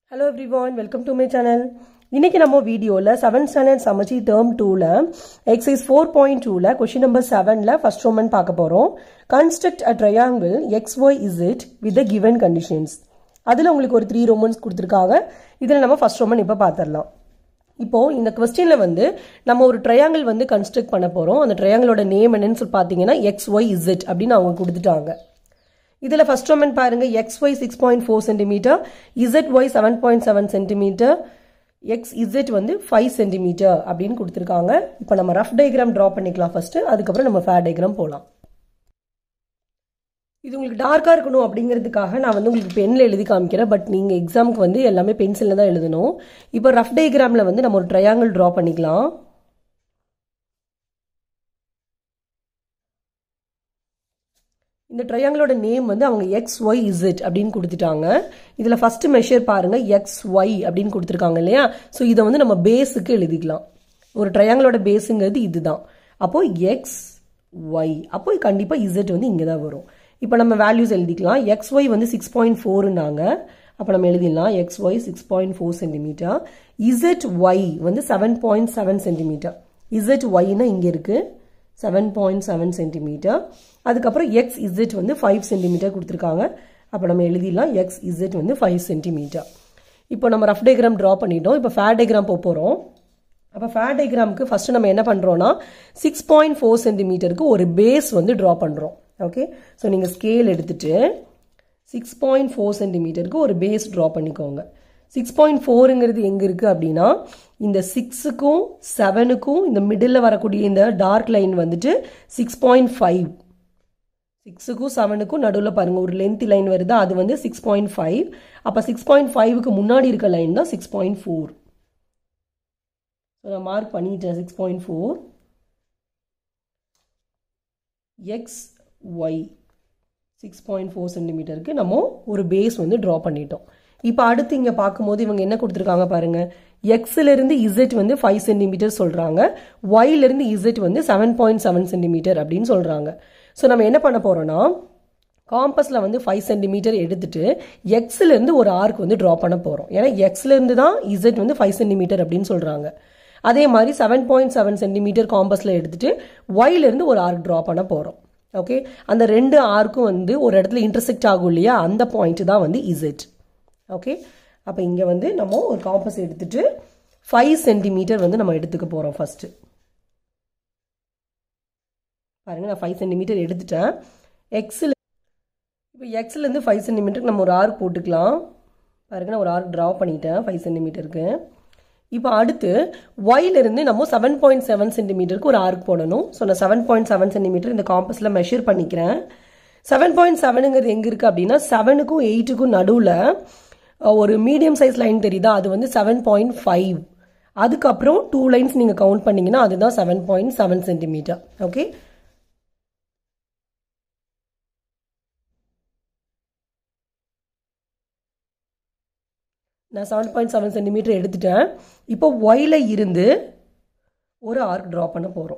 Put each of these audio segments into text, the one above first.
hello everyone welcome to my channel இன்னைக்கு நம்ம வீடியோவில் செவன்த் ஸ்டாண்டர்ட் சமச்சி டேர்ம் டூவில் எக்ஸைஸ் ஃபோர் பாயிண்ட் டூவில் கொஷின் நம்பர் செவனில் ஃபர்ஸ்ட் ரோமன் பார்க்க போகிறோம் construct a triangle X Y Z with the given conditions அதில் உங்களுக்கு ஒரு த்ரீ ரோமன்ஸ் கொடுத்துருக்காங்க இதில் நம்ம ஃபர்ஸ்ட் ரோமன் இப்போ பார்த்துடலாம் இப்போ இந்த கொஸ்டின்ல வந்து நம்ம ஒரு ட்ரையாங்கிள் வந்து கன்ஸ்ட்ரக்ட் பண்ண போறோம் அந்த ட்ரையாங்கிளோட நேம் என்னன்னு சொல்லி பார்த்தீங்கன்னா எக்ஸ் ஒய் இசட் அப்படின்னு அவங்க கொடுத்துட்டாங்க இதில் ஃபர்ஸ்ட் ரோமன் பாருங்க X Y six point four centimetre Z Y seven point seven centimetre X Z வந்து ஃபைவ் சென்டிமீட்டர் அப்படின்னு கொடுத்துருக்காங்க இப்போ நம்ம ரஃப் டயக்ராம் ட்ரா பண்ணிக்கலாம் ஃபர்ஸ்ட் அதுக்கப்புறம் நம்ம ஃபேர் டயக்ராம் போகலாம் இது உங்களுக்கு டார்க்காக இருக்கணும் அப்படிங்கிறதுக்காக நான் வந்து உங்களுக்கு பெனில் எழுதி காமிக்கிறேன் பட் நீங்கள் எக்ஸாமுக்கு வந்து எல்லாமே பென்சிலில் தான் எழுதணும் இப்போ ரஃப் டயக்ராமில் வந்து நம்ம ஒரு ட்ரையாங்கிள் ட்ரா பண்ணிக்கலாம் இந்த ட்ரையாங்கிளோட நேம் வந்து அவங்க எக்ஸ் ஒய் இசட் அப்படின்னு கொடுத்துட்டாங்க இதில் ஃபர்ஸ்ட் மெஷர் பாருங்க எக்ஸ் ஒய் அப்படின்னு கொடுத்துருக்காங்க இல்லையா ஸோ இதை வந்து நம்ம பேஸுக்கு எழுதிக்கலாம் ஒரு ட்ரையாங்கிளோட பேஸுங்கிறது இதுதான் அப்போ எக்ஸ் ஒய் அப்போ கண்டிப்பாக இசட் வந்து இங்கே தான் வரும் இப்போ நம்ம வேல்யூஸ் எழுதிக்கலாம் எக்ஸ் ஒய் வந்து சிக்ஸ் பாயிண்ட் ஃபோருனாங்க அப்போ நம்ம எழுதிடலாம் X Y six point four centimetre Z Y வந்து seven point seven centimetre Z ஒய்னா இங்கே இருக்குது செவன் பாயிண்ட் செவன் சென்டிமீட்டர் அதுக்கப்புறம் எக்ஸ் இசட் வந்து ஃபைவ் சென்டிமீட்டர் கொடுத்துருக்காங்க அப்போ நம்ம எழுதிடலாம் எக்ஸ் இசட் வந்து ஃபைவ் சென்டிமீட்டர் இப்போ நம்ம ரஃப் டயக்ராம் ட்ரா பண்ணிட்டோம் இப்போ ஃபேர் டயக்ராம் போக போகிறோம் அப்போ ஃபேர் டயக்ராமுக்கு ஃபஸ்ட்டு நம்ம என்ன பண்ணுறோன்னா சிக்ஸ் பாயிண்ட் ஃபோர் சென்டிமீட்டருக்கு ஒரு பேஸ் வந்து ட்ரா பண்ணுறோம் ஓகே ஸோ நீங்கள் ஸ்கேல் எடுத்துட்டு சிக்ஸ் பாயிண்ட் ஃபோர் சென்டிமீட்டருக்கு ஒரு பேஸ் ட்ரா பண்ணிக்கோங்க சிக்ஸ் பாயிண்ட் ஃபோருங்கிறது எங்கே இருக்குது அப்படின்னா இந்த சிக்ஸுக்கும் செவனுக்கும் இந்த மிடில் வரக்கூடிய இந்த டார்க் லைன் வந்துட்டு சிக்ஸ் பாயிண்ட் ஃபைவ் சிக்ஸுக்கும் செவனுக்கும் நடுவில் பாருங்கள் ஒரு லென்த் லைன் வருதா அது வந்து சிக்ஸ் பாயிண்ட் ஃபைவ் அப்போ சிக்ஸ் பாயிண்ட் ஃபைவுக்கு முன்னாடி இருக்க லைன் தான் சிக்ஸ் பாயிண்ட் ஃபோர் ஸோ நான் மார்க் பண்ணிட்டேன் six point four X Y six point four சென்டிமீட்டருக்கு நம்ம ஒரு பேஸ் வந்து ட்ரா பண்ணிட்டோம் இப்போ அடுத்து இங்கே பார்க்கும்போது இவங்க என்ன கொடுத்துருக்காங்க பாருங்க எக்ஸ்லேருந்து இசட் வந்து ஃபைவ் சென்டிமீட்டர் சொல்கிறாங்க ஒய்லேருந்து இசட் வந்து செவன் பாயிண்ட் செவன் சென்டிமீட்டர் அப்படின்னு சொல்கிறாங்க ஸோ நம்ம என்ன பண்ண போகிறோன்னா காம்பஸில் வந்து ஃபைவ் சென்டிமீட்டர் எடுத்துட்டு எக்ஸ்லேருந்து ஒரு ஆர்க் வந்து ட்ரா பண்ண போகிறோம் ஏன்னா எக்ஸ்லேருந்து தான் இசட் வந்து ஃபைவ் சென்டிமீட்டர் அப்படின்னு சொல்கிறாங்க அதே மாதிரி செவன் பாயிண்ட் செவன் சென்டிமீட்டர் காம்பஸில் எடுத்துட்டு ஒய்லேருந்து ஒரு ஆர்க் ட்ரா பண்ண போகிறோம் ஓகே அந்த ரெண்டு ஆர்க்கும் வந்து ஒரு இடத்துல இன்டர்செக்ட் ஆகும் இல்லையா அந்த பாயிண்ட் தான் வந்து இசட் ஓகே அப்போ இங்கே வந்து நம்ம ஒரு காம்பஸ் எடுத்துட்டு ஃபைவ் சென்டிமீட்டர் வந்து நம்ம எடுத்துக்க போகிறோம் ஃபஸ்ட்டு பாருங்கள் நான் ஃபைவ் சென்டிமீட்டர் எடுத்துட்டேன் எக்ஸில் இப்போ எக்ஸ்லேருந்து ஃபைவ் சென்டிமீட்டருக்கு நம்ம ஒரு ஆர்க் போட்டுக்கலாம் பாருங்க நான் ஒரு ஆர்க் ட்ரா பண்ணிட்டேன் ஃபைவ் சென்டிமீட்டருக்கு இப்போ அடுத்து ஒயிலிருந்து நம்ம செவன் பாயிண்ட் செவன் சென்டிமீட்டருக்கு ஒரு ஆர்க் போடணும் ஸோ நான் செவன் பாயிண்ட் செவன் சென்டிமீட்டர் இந்த காம்பஸில் மெஷர் பண்ணிக்கிறேன் செவன் பாயிண்ட் செவனுங்கிறது எங்கே இருக்குது அப்படின்னா செவனுக்கும் எயிட்டுக்கும் நடுவில் ஒரு மீடியம் சைஸ் லைன் தெரியுதா அது வந்து செவன் பாயிண்ட் ஃபைவ் அதுக்கப்புறம் டூ லைன்ஸ் நீங்கள் கவுண்ட் பண்ணீங்கன்னா அதுதான் seven point seven centimetre okay நான் செவன் பாயிண்ட் செவன் சென்டிமீட்டர் எடுத்துட்டேன் இப்போ ஒயில் இருந்து ஒரு ஆர்க் ட்ரா பண்ண போகிறோம்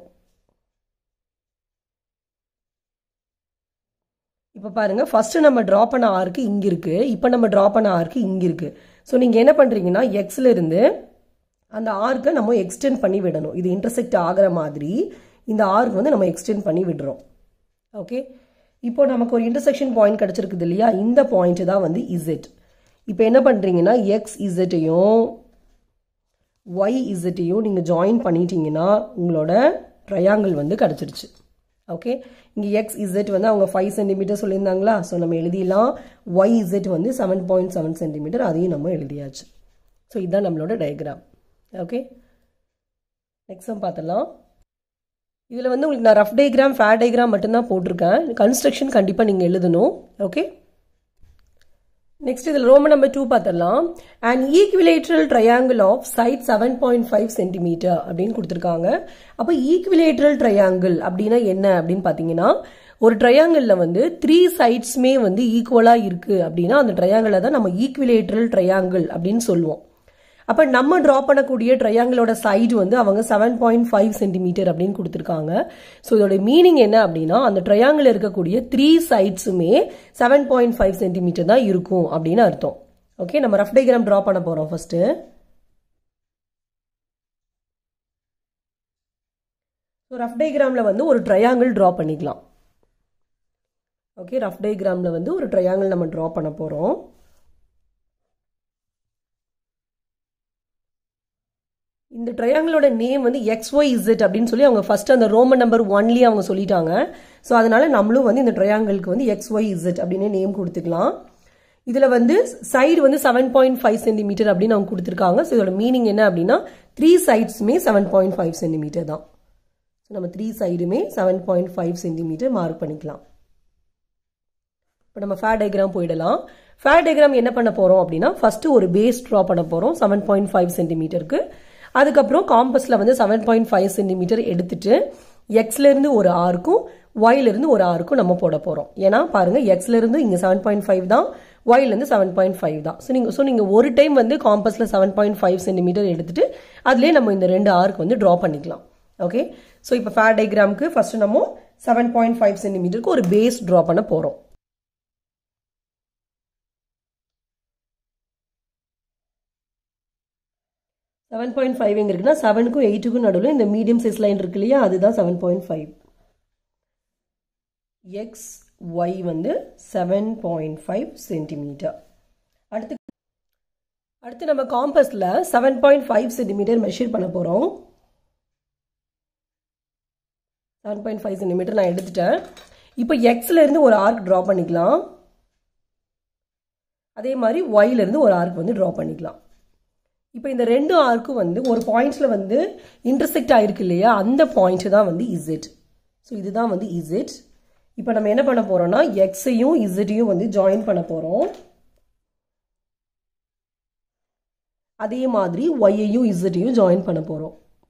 இப்போ பாருங்கள் ஃபஸ்ட்டு நம்ம ட்ரா பண்ண ஆர்க்கு இங்கே இருக்குது இப்போ நம்ம ட்ரா பண்ண ஆர்க்கு இங்கே இருக்குது ஸோ நீங்கள் என்ன பண்ணுறீங்கன்னா எக்ஸில் இருந்து அந்த ஆர்க்கை நம்ம எக்ஸ்டெண்ட் பண்ணி விடணும் இது இன்டர்செக்ட் ஆகிற மாதிரி இந்த ஆர்க் வந்து நம்ம எக்ஸ்டெண்ட் பண்ணி விடுறோம் ஓகே இப்போ நமக்கு ஒரு இன்டர்செக்ஷன் பாயிண்ட் கிடச்சிருக்குது இல்லையா இந்த பாயிண்ட் தான் வந்து இசட் இப்போ என்ன பண்ணுறீங்கன்னா எக்ஸ் இசட்டையும் ஒய் இசட்டையும் நீங்கள் ஜாயின் பண்ணிட்டீங்கன்னா உங்களோட ட்ரையாங்கிள் வந்து கிடச்சிருச்சு ஓகே இங்கே எக்ஸ் இசட் வந்து அவங்க ஃபைவ் சென்டிமீட்டர் சொல்லியிருந்தாங்களா ஸோ நம்ம எழுதிடலாம் ஒய் இசட் வந்து செவன் பாயிண்ட் செவன் சென்டிமீட்டர் அதையும் நம்ம எழுதியாச்சு ஸோ இதுதான் நம்மளோட டயக்ராம் ஓகே நெக்ஸ்ட் பார்த்துடலாம் இதில் வந்து உங்களுக்கு நான் ரஃப் டயக்ராம் ஃபேர் டயக்ராம் மட்டும்தான் போட்டிருக்கேன் கன்ஸ்ட்ரக்ஷன் கண்டிப்பாக நீங்கள் எழுதணும் ஓகே நெக்ஸ்ட் இதில் ரோமன் நம்பர் டூ பார்த்துடலாம் and equilateral triangle of side seven point five centimetre அப்படின்னு கொடுத்துருக்காங்க அப்போ ஈக்விலேட்ரல் ட்ரையாங்கிள் அப்படின்னா என்ன அப்படின்னு பார்த்தீங்கன்னா ஒரு ட்ரையாங்கிளில் வந்து த்ரீ சைட்ஸுமே வந்து ஈக்குவலாக இருக்குது அப்படின்னா அந்த ட்ரையாங்கிளை தான் நம்ம ஈக்விலேட்ரல் ட்ரையாங்கிள் அப்படின்னு சொல்லுவோம் அப்போ நம்ம ட்ரா பண்ணக்கூடிய ட்ரையாங்கிளோட சைடு வந்து அவங்க செவன் பாயிண்ட் ஃபைவ் சென்டிமீட்டர் அப்படின்னு கொடுத்துருக்காங்க ஸோ இதோட மீனிங் என்ன அப்படின்னா அந்த ட்ரையாங்கிள் இருக்கக்கூடிய த்ரீ சைட்ஸுமே செவன் பாயிண்ட் ஃபைவ் சென்டிமீட்டர் தான் இருக்கும் அப்படின்னு அர்த்தம் ஓகே நம்ம ரஃப் டயக்ராம் ட்ரா பண்ண போகிறோம் ஃபஸ்ட்டு ஸோ ரஃப் டயக்ராமில் வந்து ஒரு ட்ரையாங்கிள் ட்ரா பண்ணிக்கலாம் ஓகே ரஃப் டயக்ராமில் வந்து ஒரு ட்ரையாங்கிள் நம்ம ட்ரா பண்ண போகிறோம் இந்த ட்ரையாங்கிளோட நேம் வந்து எக்ஸ் ஒய் இசட் அப்படின்னு சொல்லி அவங்க ஃபர்ஸ்ட் அந்த ரோமன் நம்பர் ஒன்லேயே அவங்க சொல்லிட்டாங்க ஸோ அதனால நம்மளும் வந்து இந்த ட்ரையாங்கிளுக்கு வந்து எக்ஸ் ஒய் இசட் அப்படின்னு நேம் கொடுத்துக்கலாம் இதில் வந்து சைடு வந்து செவன் பாயிண்ட் ஃபைவ் சென்டிமீட்டர் அப்படின்னு அவங்க கொடுத்துருக்காங்க ஸோ இதோட மீனிங் என்ன அப்படின்னா த்ரீ சைட்ஸுமே செவன் பாயிண்ட் ஃபைவ் சென்டிமீட்டர் தான் ஸோ நம்ம த்ரீ சைடுமே seven point five centimetre mark பண்ணிக்கலாம் இப்போ நம்ம ஃபேர் டயக்ராம் போயிடலாம் ஃபேர் டயக்ராம் என்ன பண்ண போகிறோம் அப்படின்னா ஃபஸ்ட்டு ஒரு பேஸ் ட்ரா பண்ண போகிறோம் செவன் பாயிண்ட் ஃபைவ் சென்டிமீட்டருக்கு அதுக்கப்புறம் காம்பஸில் வந்து செவன் பாயிண்ட் ஃபைவ் சென்டிமீட்டர் எடுத்துட்டு எக்ஸ்லேருந்து ஒரு ஆருக்கும் ஒய்லேருந்து ஒரு ஆருக்கும் நம்ம போட போகிறோம் ஏன்னா பாருங்கள் எக்ஸ்லேருந்து இங்கே செவன் பாயிண்ட் ஃபைவ் தான் ஒய்லேருந்து செவன் பாயிண்ட் ஃபைவ் தான் ஸோ நீங்கள் ஸோ நீங்கள் ஒரு டைம் வந்து காம்பஸில் செவன் பாயிண்ட் ஃபைவ் சென்டிமீட்டர் எடுத்துட்டு அதுலேயே நம்ம இந்த ரெண்டு ஆருக்கு வந்து ட்ரா பண்ணிக்கலாம் ஓகே ஸோ இப்போ ஃபேர் டயக்ராமுக்கு ஃபர்ஸ்ட் நம்ம செவன் பாயிண்ட் ஃபைவ் சென்டிமீட்டருக்கு ஒரு பேஸ் ட்ரா பண்ண போகிறோம் செவன் பாயிண்ட் ஃபைவ் எங்க இருக்குன்னா செவனுக்கும் எயிட்டுக்கும் நடுவில் இந்த மீடியம் சைஸ் லைன் இருக்கு இல்லையா அதுதான் seven point five X Y வந்து செவன் பாயிண்ட் ஃபைவ் சென்டிமீட்டர் அடுத்து அடுத்து நம்ம காம்பஸில் seven point five centimetre measure பண்ண போகிறோம் செவன் பாயிண்ட் ஃபைவ் சென்டிமீட்டர் நான் எடுத்துட்டேன் இப்போ எக்ஸ்ல இருந்து ஒரு ஆர்க் ட்ரா பண்ணிக்கலாம் அதே மாதிரி ஒய்ல இருந்து ஒரு ஆர்க் வந்து ட்ரா பண்ணிக்கலாம் இப்போ இந்த ரெண்டு ஆர்க்கும் வந்து ஒரு பாயிண்ட்ஸில் வந்து இன்டர்செக்ட் ஆயிருக்கு இல்லையா அந்த பாயிண்ட் தான் வந்து இசட் ஸோ இதுதான் வந்து இசட் இப்போ நம்ம என்ன பண்ண போறோம்னா எக்ஸையும் இசட்டையும் வந்து ஜாயின் பண்ண போகிறோம் அதே மாதிரி ஒய்யையும் இசட்டையும் ஜாயின் பண்ண போகிறோம்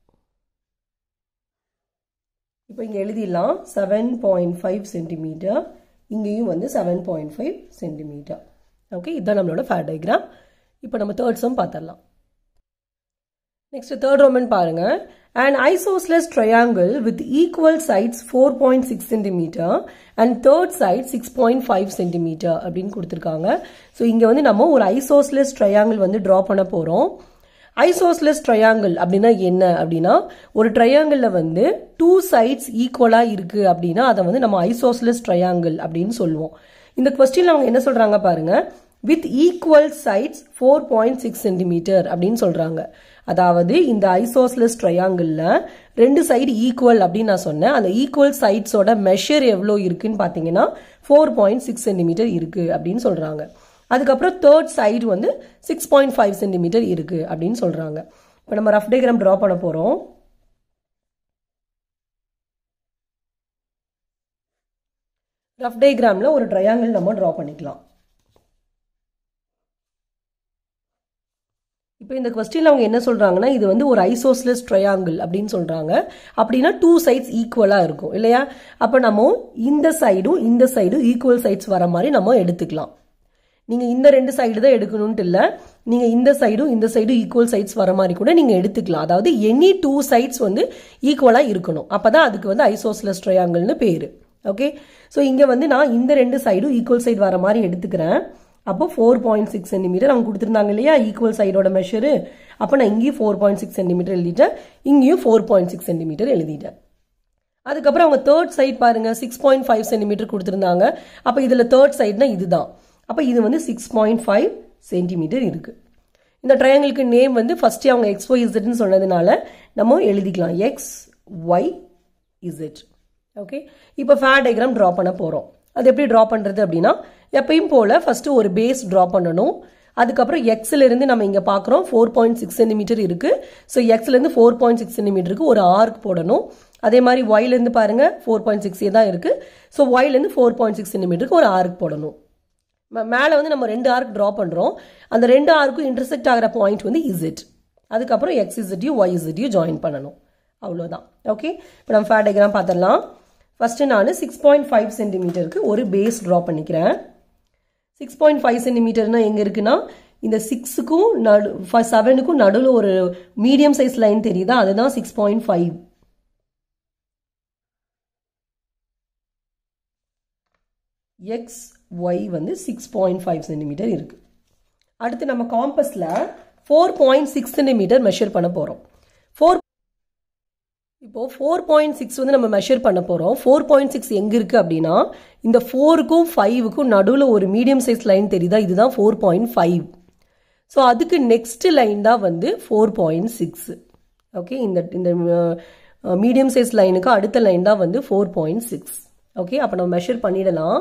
இப்போ இங்கே எழுதிடலாம் செவன் பாயிண்ட் ஃபைவ் சென்டிமீட்டர் இங்கேயும் வந்து seven point five centimetre okay இதுதான் நம்மளோட ஃபேர் டயக்ராம் இப்போ நம்ம தேர்ட் சம் பார்த்துடலாம் நெக்ஸ்ட் தேர்ட் ரோமன் பாருங்க and isosceles triangle with equal sides four point six centimetre and third side six point five centimetre அப்படின்னு கொடுத்துருக்காங்க ஸோ இங்கே வந்து நம்ம ஒரு ஐசோஸ்லெஸ் ட்ரையாங்கிள் வந்து ட்ரா பண்ண போகிறோம் ஐசோஸ்லெஸ் ட்ரையாங்கிள் அப்படின்னா என்ன அப்படின்னா ஒரு ட்ரையாங்கிளில் வந்து டூ சைட்ஸ் ஈக்குவலாக இருக்கு அப்படின்னா அதை வந்து நம்ம ஐசோஸ்லெஸ் ட்ரையாங்கிள் அப்படின்னு சொல்லுவோம் இந்த கொஸ்டின்ல அவங்க என்ன சொல்றாங்க பாருங்க with equal sides four point six centimetre அப்படின்னு சொல்றாங்க அதாவது இந்த ஐசோஸ்லெஸ் ட்ரையாங்கிளில் ரெண்டு சைடு ஈக்குவல் அப்படின்னு நான் சொன்னேன் அந்த ஈக்குவல் சைட்ஸோட மெஷர் எவ்வளோ இருக்குன்னு பார்த்தீங்கன்னா ஃபோர் பாயிண்ட் சிக்ஸ் சென்டிமீட்டர் இருக்கு அப்படின்னு சொல்றாங்க அதுக்கப்புறம் தேர்ட் சைடு வந்து சிக்ஸ் பாயிண்ட் ஃபைவ் சென்டிமீட்டர் இருக்கு அப்படின்னு சொல்றாங்க இப்போ நம்ம ரஃப் டயக்ராம் ட்ரா பண்ண போறோம் ரஃப் டயக்ராமில் ஒரு ட்ரையாங்கிள் நம்ம ட்ரா பண்ணிக்கலாம் இப்போ இந்த கொஸ்டின்ல அவங்க என்ன சொல்றாங்கன்னா இது வந்து ஒரு ஐசோஸ்லெஸ் ட்ரையாங்கிள் அப்படின்னு சொல்றாங்க அப்படின்னா டூ சைட்ஸ் ஈக்குவலா இருக்கும் இல்லையா அப்ப நம்ம இந்த சைடும் இந்த சைடும் ஈக்குவல் சைட்ஸ் வர மாதிரி நம்ம எடுத்துக்கலாம் நீங்க இந்த ரெண்டு சைடு தான் எடுக்கணும்ட்டு இல்ல நீங்க இந்த சைடும் இந்த சைடும் ஈக்குவல் சைட்ஸ் வர மாதிரி கூட நீங்க எடுத்துக்கலாம் அதாவது எனி டூ சைட்ஸ் வந்து ஈக்குவலா இருக்கணும் அப்பதான் அதுக்கு வந்து ஐசோஸ்லெஸ் ட்ரையாங்கிள்னு பேரு ஓகே ஸோ இங்க வந்து நான் இந்த ரெண்டு சைடும் ஈக்குவல் சைடு வர மாதிரி எடுத்துக்கிறேன் அப்போ ஃபோர் பாயிண்ட் சிக்ஸ் சென்டிமீட்டர் அவங்க கொடுத்துருந்தாங்க இல்லையா ஈக்குவல் சைடோட மெஷரு அப்போ நான் இங்கேயும் ஃபோர் பாயிண்ட் சிக்ஸ் சென்டிமீட்டர் எழுதிட்டேன் இங்கேயும் ஃபோர் பாயிண்ட் சிக்ஸ் சென்டிமீட்டர் எழுதிட்டேன் அதுக்கப்புறம் அவங்க தேர்ட் சைட் பாருங்க சிக்ஸ் பாயிண்ட் ஃபைவ் சென்டிமீட்டர் கொடுத்துருந்தாங்க அப்போ இதில் தேர்ட் சைட்னா இதுதான் அப்போ இது வந்து சிக்ஸ் பாயிண்ட் ஃபைவ் சென்டிமீட்டர் இருக்கு இந்த ட்ரையாங்கிளுக்கு நேம் வந்து ஃபர்ஸ்ட் அவங்க எக்ஸ் ஒய் இசட்னு சொன்னதுனால நம்ம எழுதிக்கலாம் எக்ஸ் ஒய் இசட் ஓகே இப்போ ஃபேர் டயக்ராம் ட்ரா பண்ண போகிறோம் அது எப்படி ட்ரா பண்ணுறது அப்படின்னா எப்பயும் போல் ஃபஸ்ட்டு ஒரு பேஸ் ட்ரா பண்ணணும் அதுக்கப்புறம் எக்ஸ்ல இருந்து நம்ம இங்கே பார்க்குறோம் ஃபோர் பாயிண்ட் சிக்ஸ் சென்டிமீட்டர் இருக்கு ஸோ எக்ஸ்லேருந்து ஃபோர் பாயிண்ட் சிக்ஸ் சென்டிமீட்டருக்கு ஒரு ஆர்க் போடணும் அதே மாதிரி ஒய்லேருந்து பாருங்க ஃபோர் பாயிண்ட் சிக்ஸ் தான் இருக்கு ஸோ ஒய்லேருந்து ஃபோர் பாயிண்ட் சிக்ஸ் சென்டிமீட்டருக்கு ஒரு ஆர்க் போடணும் மேலே வந்து நம்ம ரெண்டு ஆர்க் ட்ரா பண்ணுறோம் அந்த ரெண்டு ஆர்க்கும் இன்டர்செக்ட் ஆகிற பாயிண்ட் வந்து இசிட் அதுக்கப்புறம் எக்ஸ் இசிட்டையும் ஒய் இசிட்டையும் ஜாயின் பண்ணணும் அவ்வளோதான் ஓகே இப்போ நம்ம ஃபேர் டயக்ராம் பார்த்துடலாம் ஃபஸ்ட்டு நான் சிக்ஸ் பாயிண்ட் ஃபைவ் சென்டிமீட்டருக்கு ஒரு பேஸ் ட்ரா பண்ணிக்கிறேன் சிக்ஸ் பாயிண்ட் ஃபைவ் சென்டிமீட்டர்னா எங்கே இருக்குன்னா இந்த சிக்ஸுக்கும் நடு செவனுக்கும் நடுவில் ஒரு மீடியம் சைஸ் லைன் தெரியுதா அதுதான் six point five X Y வந்து சிக்ஸ் பாயிண்ட் ஃபைவ் சென்டிமீட்டர் இருக்கு அடுத்து நம்ம காம்பஸில் four point six centimetre measure பண்ண போகிறோம் ஃபோர் இப்போது ஃபோர் பாயிண்ட் சிக்ஸ் வந்து நம்ம மெஷர் பண்ண போகிறோம் ஃபோர் பாயிண்ட் சிக்ஸ் எங்கே இருக்குது அப்படின்னா இந்த ஃபோருக்கும் ஃபைவுக்கும் நடுவில் ஒரு மீடியம் சைஸ் லைன் தெரியுதா இதுதான் ஃபோர் பாயிண்ட் ஃபைவ் ஸோ அதுக்கு நெக்ஸ்ட் லைன் தான் வந்து ஃபோர் பாயிண்ட் சிக்ஸ் ஓகே இந்த இந்த மீடியம் சைஸ் லைனுக்கு அடுத்த லைன் தான் வந்து ஃபோர் பாயிண்ட் சிக்ஸ் ஓகே அப்போ நம்ம மெஷர் பண்ணிடலாம்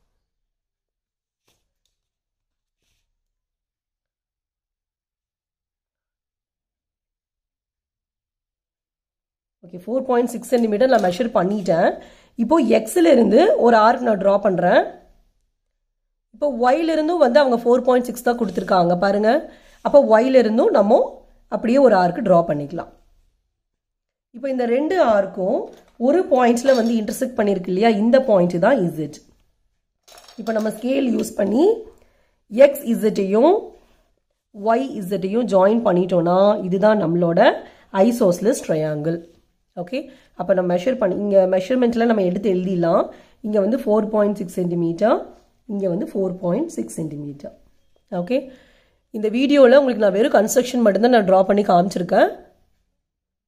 okay four point six centimetre நான் மெஷர் பண்ணிட்டேன் இப்போ எக்ஸில் இருந்து ஒரு ஆர்க் நான் ட்ரா பண்ணுறேன் இப்போ ஒயிலிருந்தும் வந்து அவங்க ஃபோர் பாயிண்ட் சிக்ஸ் தான் கொடுத்துருக்காங்க பாருங்க அப்போ ஒயிலிருந்தும் நம்ம அப்படியே ஒரு ஆர்க்கு ட்ரா பண்ணிக்கலாம் இப்போ இந்த ரெண்டு ஆர்க்கும் ஒரு பாயிண்ட்ஸில் வந்து இன்டர்செக்ட் பண்ணியிருக்கு இல்லையா இந்த பாயிண்ட் தான் இசட் இப்போ நம்ம ஸ்கேல் யூஸ் பண்ணி எக்ஸ் இசட்டையும் ஒய் இசட்டையும் ஜாயின் பண்ணிட்டோம்னா இதுதான் நம்மளோட ஐசோஸ்லஸ் ட்ரையாங்கிள் ஓகே அப்போ நம்ம மெஷர் பண்ணி இங்கே மெஷர்மெண்ட்டில் நம்ம எடுத்து எழுதிடலாம் இங்கே வந்து ஃபோர் பாயிண்ட் சிக்ஸ் சென்டிமீட்டர் இங்கே வந்து four point six centimetre okay இந்த வீடியோவில் உங்களுக்கு நான் வெறும் கன்ஸ்ட்ரக்ஷன் மட்டும்தான் நான் ட்ரா பண்ணி காமிச்சிருக்கேன்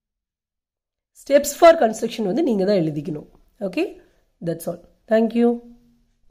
ஸ்டெப்ஸ் ஃபார் கன்ஸ்ட்ரக்ஷன் வந்து நீங்கள் தான் எழுதிக்கணும் ஓகே தட்ஸ் ஆல் தேங்க்யூ